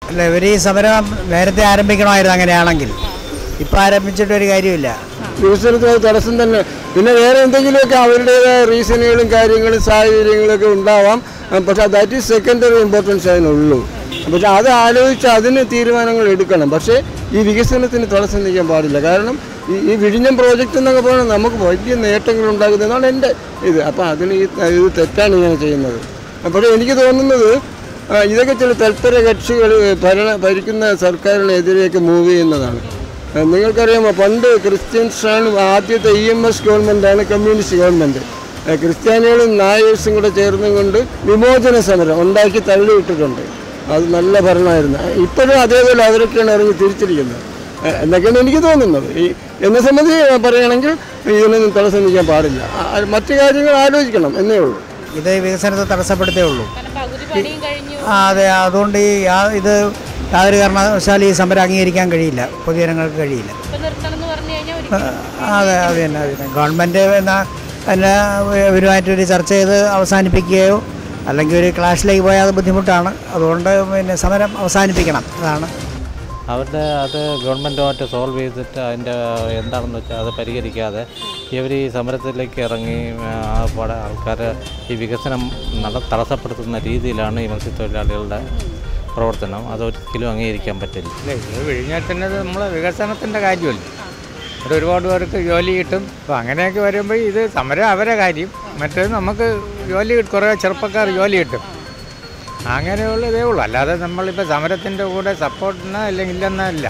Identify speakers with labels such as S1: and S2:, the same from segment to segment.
S1: അല്ല ഇവർ ഈ സമരം നേരത്തെ ആരംഭിക്കണമായിരുന്നു അങ്ങനെയാണെങ്കിൽ ഇപ്പം ആരംഭിച്ചിട്ട് ഒരു കാര്യമില്ല
S2: വികസനത്തിന് അത് തടസ്സം തന്നെ പിന്നെ വേറെ എന്തെങ്കിലുമൊക്കെ അവരുടേതായ റീസണുകളും കാര്യങ്ങളും സാഹചര്യങ്ങളൊക്കെ ഉണ്ടാവാം ആ, പക്ഷേ ദാറ്റ് ഈസ് സെക്കൻഡറി ഇമ്പോർട്ടൻസ് അതിനുള്ളൂ പക്ഷേ അത് ആലോചിച്ച് അതിന് തീരുമാനങ്ങൾ എടുക്കണം പക്ഷേ ഈ വികസനത്തിന് തടസ്സം നിൽക്കാൻ പാടില്ല കാരണം ഈ ഈ വിഴിഞ്ഞം പ്രോജക്റ്റ് എന്നൊക്കെ പറഞ്ഞാൽ നമുക്ക് വലിയ നേട്ടങ്ങൾ ഉണ്ടാക്കുന്നതാണ് എൻ്റെ ഇത് അപ്പോൾ അതിന് ഈ ഇത് തെറ്റാണ് ഇങ്ങനെ ചെയ്യുന്നത് പക്ഷേ എനിക്ക് തോന്നുന്നത് ആ, ഇതൊക്കെ ചില തൽപര കക്ഷികൾ ഭരണ ഭരിക്കുന്ന സർക്കാരിനെതിരെയൊക്കെ മൂവ് ചെയ്യുന്നതാണ് ആ, നിങ്ങൾക്കറിയാമോ പണ്ട് ക്രിസ്ത്യൻസാണ് ആദ്യത്തെ ഇ എം എസ് ഗവൺമെൻറ്റാണ് കമ്മ്യൂണിസ്റ്റ് ഗവൺമെൻറ് ആ, ക്രിസ്ത്യാനികളും നായേഴ്സും കൂടെ ചേർന്നും കൊണ്ട് വിമോചന സമരം ഉണ്ടാക്കി തള്ളിയിട്ടിട്ടുണ്ട് അത് നല്ല ഭരണമായിരുന്നു ഇപ്പോഴും അതേപോലെ അവരൊക്കെയാണ് ഇറങ്ങി തിരിച്ചിരിക്കുന്നത് ആ, എന്നൊക്കെയാണ് എനിക്ക് തോന്നുന്നത് ഈ എന്നെ സംബന്ധിച്ച് പറയുകയാണെങ്കിൽ ഇതിനൊന്നും തടസ്സം നിൽക്കാൻ പാടില്ല ആ, മറ്റു കാര്യങ്ങൾ ആലോചിക്കണം എന്നേ ഉള്ളൂ
S1: ഇത് വികസനത്തെ തടസ്സപ്പെടുത്തേ ഉള്ളൂ
S3: കാരണം പകുതി പണിയും കഴിഞ്ഞു
S1: ആ അതെ അതുകൊണ്ട് ഈ യാ- ഇത് യാതൊരു കാരണവശാലും ഈ സമരം അംഗീകരിക്കാൻ കഴിയില്ല പൊതുജനങ്ങൾക്ക് കഴിയില്ല
S3: ഇപ്പൊ നിർത്തണം എന്ന് പറഞ്ഞു കഴിഞ്ഞാൽ
S1: ആ, അതെ അത് തന്നെ അത് തന്നെ ഗവൺമെൻറ് എന്നാ പിന്നെ ഇവരുമായിട്ടൊരു ചർച്ച ചെയ്ത് അവസാനിപ്പിക്കുകയോ അല്ലെങ്കിൽ ഒരു ക്ലാഷിലേക്ക് പോയാൽ അത് ബുദ്ധിമുട്ടാണ് അതുകൊണ്ട് പിന്നെ സമരം അവസാനിപ്പിക്കണം അതാണ്
S4: അവരുടെ അത് ഗവൺമെൻറ്റുമായിട്ട് സോൾവ് ചെയ്തിട്ട് അതിൻ്റെ എന്താണെന്ന് വെച്ചാൽ അത് പരിഹരിക്കാതെ ഇവർ ഈ സമരത്തിലേക്ക് ഇറങ്ങി ആ പാടെ ആൾക്കാർ ഈ വികസനം നട തടസ്സപ്പെടുത്തുന്ന രീതിയിലാണ് ഈ മത്സ്യത്തൊഴിലാളികളുടെ പ്രവർത്തനം അതൊരിക്കലും അംഗീകരിക്കാൻ പറ്റില്ല
S5: ഇല്ല ഇത് വിഴിഞ്ഞാറ്റിൻ്റെ നമ്മളെ വികസനത്തിൻ്റെ കാര്യമല്ല ഇവിടെ ഒരുപാട് പേർക്ക് ജോലി കിട്ടും അപ്പോൾ അങ്ങനെയൊക്കെ വരുമ്പോൾ ഇത് സമരം അവരെ കാര്യം മറ്റേത് നമുക്ക് ജോലി കിട്ടും കുറേ ചെറുപ്പക്കാർ ജോലി കിട്ടും അങ്ങനെയുള്ള ഇതേ ഉള്ളൂ അല്ലാതെ നമ്മളിപ്പോൾ സമരത്തിൻ്റെ കൂടെ സപ്പോർട്ടിന് അല്ലെങ്കിൽ ഇല്ലെന്നല്ല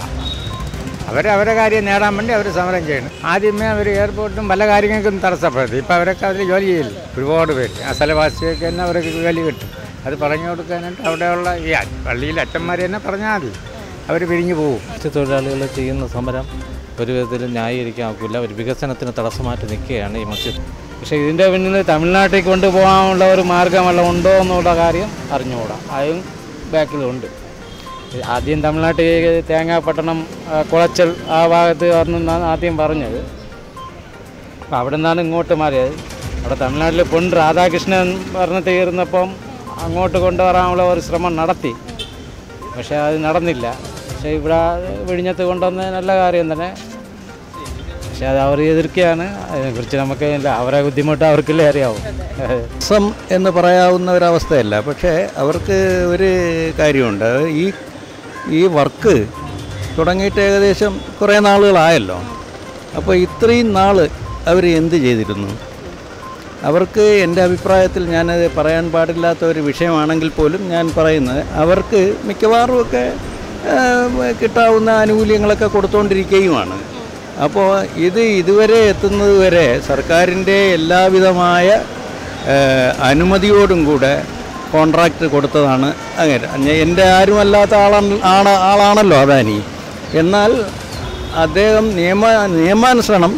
S5: അവരവരെ കാര്യം നേടാൻ വേണ്ടി അവർ സമരം ചെയ്യണം ആദ്യമേ അവർ എയർപോർട്ടും പല കാര്യങ്ങൾക്കും തടസ്സപ്പെടുത്തി ഇപ്പോൾ അവരൊക്കെ അതിൽ ജോലി ചെയ്യില്ല ഒരുപാട് പേര് ആ സ്ഥലവാസിയൊക്കെ തന്നെ അവർക്ക് ജോലി കിട്ടും അത് പറഞ്ഞു കൊടുക്കാനായിട്ട് അവിടെയുള്ള ഈ അ- പള്ളിയിലെ അച്ഛന്മാർ തന്നെ പറഞ്ഞാൽ മതി അവർ പിരിഞ്ഞു പോകും
S4: മത്സ്യത്തൊഴിലാളികൾ ചെയ്യുന്ന സമരം ഒരു വിധത്തിലും ന്യായീകരിക്കാൻ ഒക്കില്ല ഒരു വികസനത്തിന് തടസ്സമായിട്ട് നിൽക്കുകയാണ് ഈ മത്സ്യ
S6: പക്ഷേ ഇതിൻ്റെ പിന്നിൽ തമിഴ്നാട്ടിൽ കൊണ്ടുപോകാനുള്ള ഒരു മാർഗം വല്ലതും ഉണ്ടോ എന്നുള്ള കാര്യം അറിഞ്ഞുകൂടാ അതും ബാക്കിലുണ്ട് ആദ്യം തമിഴ്നാട്ടിൽ തേങ്ങാപ്പട്ടണം ആ, കുളച്ചൽ ആ ഭാഗത്ത് വന്നെന്നാണ് ആദ്യം പറഞ്ഞത് അപ്പോൾ അവിടെ നിന്നാണ് ഇങ്ങോട്ട് മാറിയത് അവിടെ തമിഴ്നാട്ടിൽ പൊൻ രാധാകൃഷ്ണൻ ഭരണം തീർന്നപ്പം അങ്ങോട്ട് കൊണ്ടുവരാനുള്ള ഒരു ശ്രമം നടത്തി പക്ഷേ അത് നടന്നില്ല പക്ഷേ ഇവിടെ വിഴിഞ്ഞത്ത് കൊണ്ടുവന്ന നല്ല കാര്യം തന്നെ പക്ഷേ അത് അവർ എതിർക്കുകയാണ് അതിനെക്കുറിച്ച് നമുക്ക് ഇല്ല അവരെ ബുദ്ധിമുട്ട് അവർക്കല്ലേ അറിയാവും
S7: സം എന്ന് പറയാവുന്ന ഒരവസ്ഥയല്ല പക്ഷേ അവർക്ക് ഒരു കാര്യമുണ്ട് ഈ ഈ വർക്ക് തുടങ്ങിയിട്ട് ഏകദേശം കുറേ നാളുകളായല്ലോ അപ്പോൾ ഇത്രയും നാൾ അവർ എന്ത് ചെയ്തിരുന്നു അവർക്ക് എൻ്റെ അഭിപ്രായത്തിൽ ഞാനത് പറയാൻ പാടില്ലാത്ത ഒരു വിഷയമാണെങ്കിൽ പോലും ഞാൻ പറയുന്നത് അവർക്ക് മിക്കവാറും ഒക്കെ ആ, കിട്ടാവുന്ന ആനുകൂല്യങ്ങളൊക്കെ കൊടുത്തുകൊണ്ടിരിക്കുകയുമാണ് അപ്പോൾ ഇത് ഇതുവരെ എത്തുന്നത് വരെ സർക്കാരിൻ്റെ എല്ലാവിധമായ ആ, അനുമതിയോടും കൂടെ കോൺട്രാക്റ്റ് കൊടുത്തതാണ് അങ്ങനെ ഞ- എൻ്റെ ആരുമല്ലാത്ത ആളാണ് ആണ് ആളാണല്ലോ അദാനി എന്നാൽ അദ്ദേഹം നിയമ നിയമാനുസരണം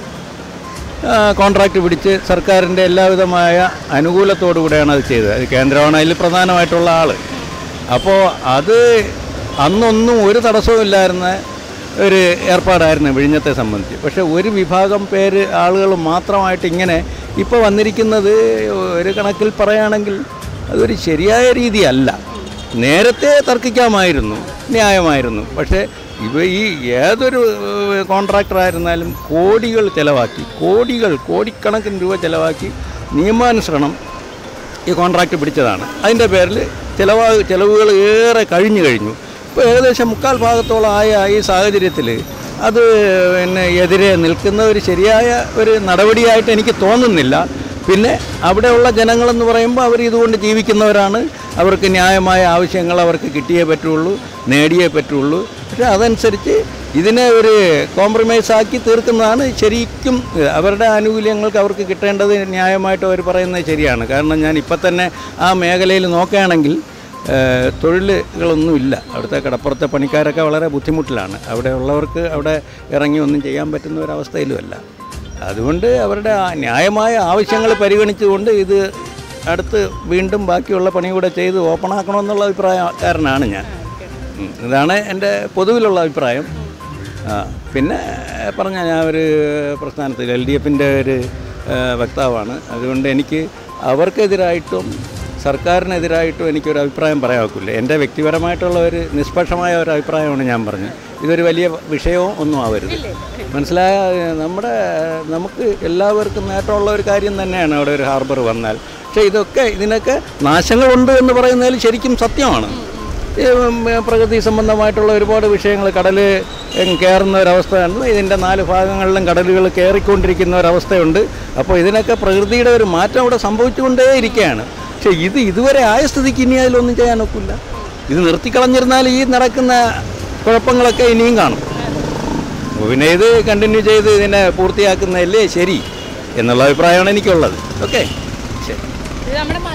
S7: ആ, കോൺട്രാക്റ്റ് പിടിച്ച് സർക്കാരിൻ്റെ എല്ലാവിധമായ അനുകൂലത്തോടു കൂടെയാണ് അത് ചെയ്തത് അത് കേന്ദ്രമാണ് അതിൽ പ്രധാനമായിട്ടുള്ള ആൾ അപ്പോൾ അത് അന്നൊന്നും ഒരു തടസ്സവും ഇല്ലായിരുന്ന ഒരു ഏർപ്പാടായിരുന്നു വിഴിഞ്ഞത്തെ സംബന്ധിച്ച് പക്ഷേ ഒരു വിഭാഗം പേര് ആളുകൾ മാത്രമായിട്ട് ഇങ്ങനെ ഇപ്പോൾ വന്നിരിക്കുന്നത് ഒരു കണക്കിൽ പറയുകയാണെങ്കിൽ അതൊരു ശരിയായ രീതിയല്ല നേരത്തെ തർക്കിക്കാമായിരുന്നു ന്യായമായിരുന്നു പക്ഷേ ഇവ ഈ ഏതൊരു കോൺട്രാക്ടർ ആയിരുന്നാലും കോടികൾ ചിലവാക്കി കോടികൾ കോടിക്കണക്കിന് രൂപ ചിലവാക്കി നിയമാനുസരണം ഈ കോൺട്രാക്റ്റ് പിടിച്ചതാണ് അതിൻ്റെ പേരിൽ ചിലവാ ചിലവുകൾ ഏറെ കഴിഞ്ഞു കഴിഞ്ഞു ഇപ്പോൾ ഏകദേശം മുക്കാൽ ഭാഗത്തോളം ആയ ഈ സാഹചര്യത്തിൽ അത് പിന്നെ എതിരെ നിൽക്കുന്ന ഒരു ശരിയായ ഒരു നടപടിയായിട്ട് എനിക്ക് തോന്നുന്നില്ല പിന്നെ അവിടെയുള്ള ജനങ്ങളെന്ന് പറയുമ്പോൾ അവർ ഇതുകൊണ്ട് ജീവിക്കുന്നവരാണ് അവർക്ക് ന്യായമായ ആവശ്യങ്ങൾ അവർക്ക് കിട്ടിയേ പറ്റുള്ളൂ നേടിയേ പറ്റുള്ളൂ പക്ഷേ അതനുസരിച്ച് ഇതിനെ ഒരു കോംപ്രമൈസ് ആക്കി തീർക്കുന്നതാണ് ശരിക്കും ഏഹ്, അവരുടെ ആനുകൂല്യങ്ങൾക്ക് അവർക്ക് കിട്ടേണ്ടത് ന്യായമായിട്ട് അവർ പറയുന്നത് ശരിയാണ് കാരണം ഞാൻ ഇപ്പം തന്നെ ആ മേഖലയിൽ നോക്കുകയാണെങ്കിൽ ഏഹ്, തൊഴിലുകളൊന്നുമില്ല അവിടുത്തെ കടപ്പുറത്തെ പണിക്കാരൊക്കെ വളരെ ബുദ്ധിമുട്ടിലാണ് അവിടെ ഉള്ളവർക്ക് അവിടെ ഇറങ്ങി ഒന്നും ചെയ്യാൻ പറ്റുന്ന ഒരവസ്ഥയിലുമല്ല അതുകൊണ്ട് അവരുടെ ആ ന്യായമായ ആവശ്യങ്ങൾ പരിഗണിച്ചുകൊണ്ട് ഇത് അടുത്ത് വീണ്ടും ബാക്കിയുള്ള പണി കൂടെ ചെയ്ത് ഓപ്പണാക്കണമെന്നുള്ള അഭിപ്രായക്കാരനാണ് ഞാൻ ഉം. ഇതാണ് എൻ്റെ പൊതുവിലുള്ള അഭിപ്രായം ആ, പിന്നെ പറഞ്ഞ ഞാൻ ഒരു പ്രസ്ഥാനത്തിൽ എൽ ഡി എഫിൻ്റെ ഒരു ആ, വക്താവാണ് അതുകൊണ്ട് എനിക്ക് അവർക്കെതിരായിട്ടും സർക്കാരിനെതിരായിട്ടും എനിക്കൊരു അഭിപ്രായം പറയാൻ എൻ്റെ വ്യക്തിപരമായിട്ടുള്ള ഒരു നിഷ്പക്ഷമായ ഒരു അഭിപ്രായമാണ് ഞാൻ പറഞ്ഞത് ഇതൊരു വലിയ വിഷയവും ഒന്നും ആവരുത് മനസ്സിലായ നമ്മുടെ നമുക്ക് എല്ലാവർക്കും നേട്ടമുള്ള ഒരു കാര്യം തന്നെയാണ് അവിടെ ഒരു ഹാർബർ വന്നാൽ പക്ഷേ ഇതൊക്കെ ഇതിനൊക്കെ നാശങ്ങളുണ്ട് എന്ന് പറയുന്നതിൽ ശരിക്കും സത്യമാണ് ഈ, ഉം, പ്രകൃതി സംബന്ധമായിട്ടുള്ള ഒരുപാട് വിഷയങ്ങൾ കടൽ കയറുന്ന ഒരവസ്ഥയാണ് ഇതിൻ്റെ നാല് ഭാഗങ്ങളിലും കടലുകൾ കയറിക്കൊണ്ടിരിക്കുന്ന ഒരവസ്ഥയുണ്ട് അപ്പോൾ ഇതിനൊക്കെ പ്രകൃതിയുടെ ഒരു മാറ്റം അവിടെ സംഭവിച്ചുകൊണ്ടേ ഇരിക്കുകയാണ് പക്ഷേ ഇത് ഇതുവരെ ആയ സ്ഥിതിക്ക് ഇനി അതിലൊന്നും ചെയ്യാൻ ഒക്കില്ല ഇത് നിർത്തിക്കളഞ്ഞിരുന്നാൽ ഈ നടക്കുന്ന കുഴപ്പങ്ങളൊക്കെ ഇനിയും കാണും അപ്പോൾ പിന്നെ ഇത് കണ്ടിന്യൂ ചെയ്ത് ഇതിനെ പൂർത്തിയാക്കുന്നതല്ലേ ശരി എന്നുള്ള അഭിപ്രായമാണ് എനിക്കുള്ളത് ഓക്കെ ശരി
S3: ഇത് നമ്മുടെ